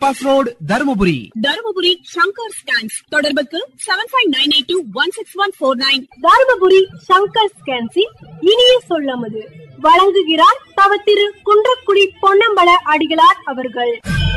bypass road Dharmapuri Dharmapuri Shankar scans தொடர்புக்கு seven five nine eight two one six one four nine Dharmapuri Shankar ஸ்கேன்சின் இனிய சொல்லமது வழங்குகிறார் தவ திரு குன்றக்குடி பொன்னம்பல அடிகளார் அவர்கள்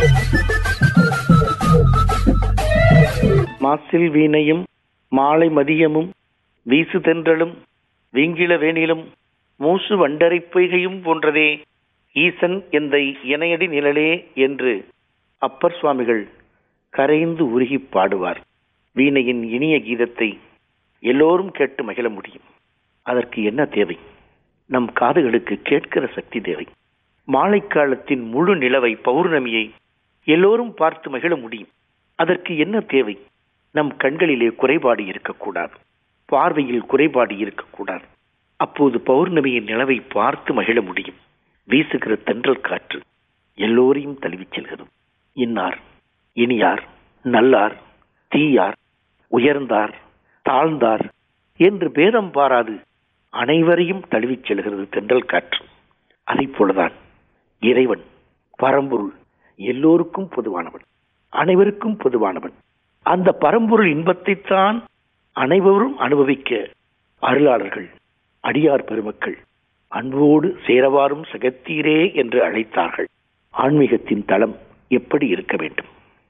மாசில் வீணையும் மாலை மதியமும் வீசு தென்றலும் வீங்கில வேணிலும் மூசு வண்டரை பொய்கையும் போன்றதே ஈசன் எந்தை இணையடி நிழலே என்று அப்பர் சுவாமிகள் கரைந்து உருகி பாடுவார் வீணையின் இனிய கீதத்தை எல்லோரும் கேட்டு மகிழ முடியும் அதற்கு என்ன தேவை நம் காதுகளுக்கு கேட்கிற சக்தி தேவை மாலை காலத்தின் முழு நிலவை பௌர்ணமியை எல்லோரும் பார்த்து மகிழ முடியும் அதற்கு என்ன தேவை நம் கண்களிலே குறைபாடு இருக்கக்கூடாது பார்வையில் குறைபாடு இருக்கக்கூடாது அப்போது பௌர்ணமியின் நிலவை பார்த்து மகிழ முடியும் வீசுகிற தென்றல் காற்று எல்லோரையும் தழுவிச் செல்கிறது இன்னார் இனியார் நல்லார் தீயார் உயர்ந்தார் தாழ்ந்தார் என்று பேதம் பாராது அனைவரையும் தழுவிச் செல்கிறது தென்றல் காற்று அதைப் போலதான் இறைவன் பரம்பொருள் எல்லோருக்கும் பொதுவானவன் அனைவருக்கும் பொதுவானவன் அந்த பரம்பொருள் இன்பத்தைத்தான் அனைவரும் அனுபவிக்க அருளாளர்கள் அடியார் பெருமக்கள் அன்போடு சேரவாரும் சகத்தீரே என்று அழைத்தார்கள் ஆன்மீகத்தின் தளம் எப்படி இருக்க வேண்டும்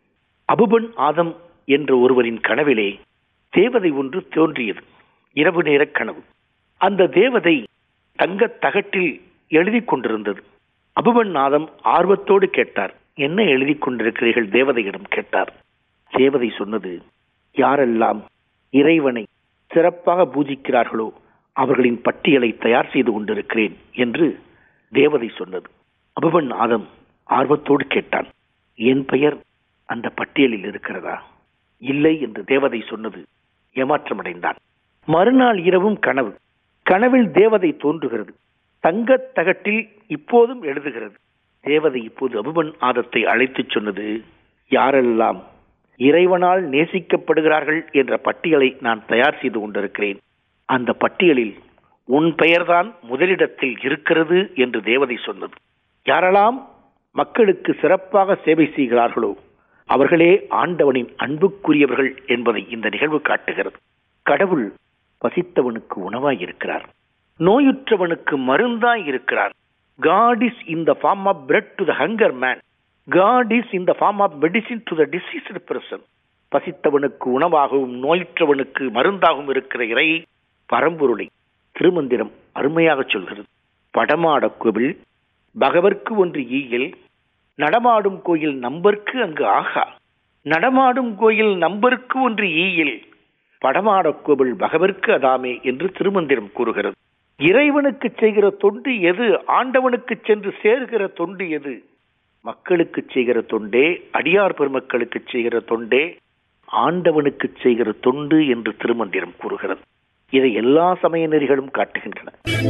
அபுபன் ஆதம் என்ற ஒருவரின் கனவிலே தேவதை ஒன்று தோன்றியது இரவு நேர கனவு அந்த தேவதை தங்கத் தகட்டில் எழுதி கொண்டிருந்தது அபுபன் நாதம் ஆர்வத்தோடு கேட்டார் என்ன எழுதி கொண்டிருக்கிறீர்கள் தேவதையிடம் கேட்டார் தேவதை சொன்னது யாரெல்லாம் இறைவனை சிறப்பாக பூஜிக்கிறார்களோ அவர்களின் பட்டியலை தயார் செய்து கொண்டிருக்கிறேன் என்று தேவதை சொன்னது அபுபன் நாதம் ஆர்வத்தோடு கேட்டான் என் பெயர் அந்த பட்டியலில் இருக்கிறதா இல்லை என்று தேவதை சொன்னது ஏமாற்றமடைந்தான் மறுநாள் இரவும் கனவு கனவில் தேவதை தோன்றுகிறது தங்கத் தகட்டில் இப்போதும் எழுதுகிறது தேவதை இப்போது அபுபன் ஆதத்தை அழைத்துச் சொன்னது யாரெல்லாம் இறைவனால் நேசிக்கப்படுகிறார்கள் என்ற பட்டியலை நான் தயார் செய்து கொண்டிருக்கிறேன் அந்த பட்டியலில் உன் பெயர்தான் முதலிடத்தில் இருக்கிறது என்று தேவதை சொன்னது யாரெல்லாம் மக்களுக்கு சிறப்பாக சேவை செய்கிறார்களோ அவர்களே ஆண்டவனின் அன்புக்குரியவர்கள் என்பதை இந்த நிகழ்வு காட்டுகிறது கடவுள் பசித்தவனுக்கு உணவாய் இருக்கிறார் நோயுற்றவனுக்கு மருந்தாய் இருக்கிறார் God is in the form of bread to the hunger man God is in the form of medicine to the diseased person பசித்தவனுக்கு உணவாகவும் நோயுற்றவனுக்கு மருந்தாகவும் இருக்கிற இறை பரம்பொருளை திருமந்திரம் அருமையாக சொல்கிறது படமாட கோவில் பகவர்க்கு ஒன்று ஈயில் நடமாடும் கோயில் நம்பர்க்கு அங்கு ஆகா நடமாடும் கோயில் நம்பருக்கு ஒன்று ஈயில் படமாட கோவில் பகவர்க்கு அதாமே என்று திருமந்திரம் கூறுகிறது இறைவனுக்கு செய்கிற தொண்டு எது ஆண்டவனுக்கு சென்று சேர்கிற தொண்டு எது மக்களுக்கு செய்கிற தொண்டே அடியார் பெருமக்களுக்கு செய்கிற தொண்டே ஆண்டவனுக்கு செய்கிற தொண்டு என்று திருமந்திரம் கூறுகிறது இதை எல்லா சமய நெறிகளும் காட்டுகின்றன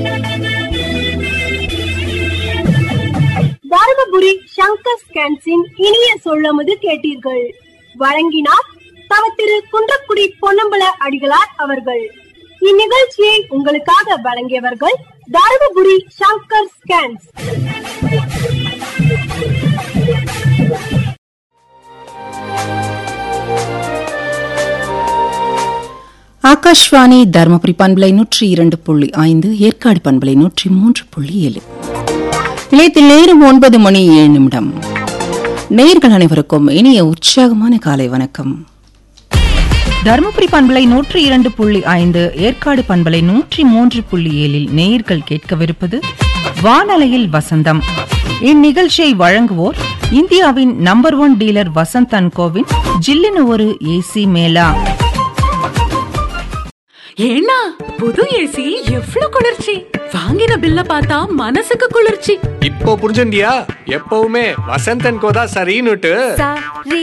தருமபுரி சங்கர் ஸ்கேன்சின் இனிய சொல்லமது கேட்டீர்கள் வழங்கினார் தவ திரு குன்றக்குடி பொன்னம்பல அடிகளார் அவர்கள் இந்நிகழ்ச்சியை உங்களுக்காக வழங்கியவர்கள் தருமபுரி சங்கர் ஸ்கேன்ஸ் ஆகாஷ்வாணி தருமபுரி பண்பலை நூற்றி இரண்டு புள்ளி ஐந்து ஏற்காடு பண்பலை நூற்றி மூன்று புள்ளி ஏழு நிலையத்தில் நேரம் ஒன்பது மணி ஏழு நிமிடம் நேர்கள் அனைவருக்கும் இனிய உற்சாகமான காலை வணக்கம் தருமபுரி பண்பலை நூற்றி இரண்டு புள்ளி ஐந்து ஏற்காடு பண்பலை நூற்றி மூன்று புள்ளி ஏழில் நேயர்கள் கேட்கவிருப்பது வானலையில் வசந்தம் இந்நிகழ்ச்சியை வழங்குவோர் இந்தியாவின் number one dealer Vasanth and கோவின் ஜில்லுன்னு ஒரு ஏசி மேலா ஏன்னா புது ஏசி எவ்வளவு குளிர்ச்சி வாங்கின பில்ல பார்த்தா மனசுக்கு குளிர்ச்சி இப்போ புரிஞ்சுண்டியா எப்பவுமே வசந்தன் கோதா சரின்னுட்டு சரி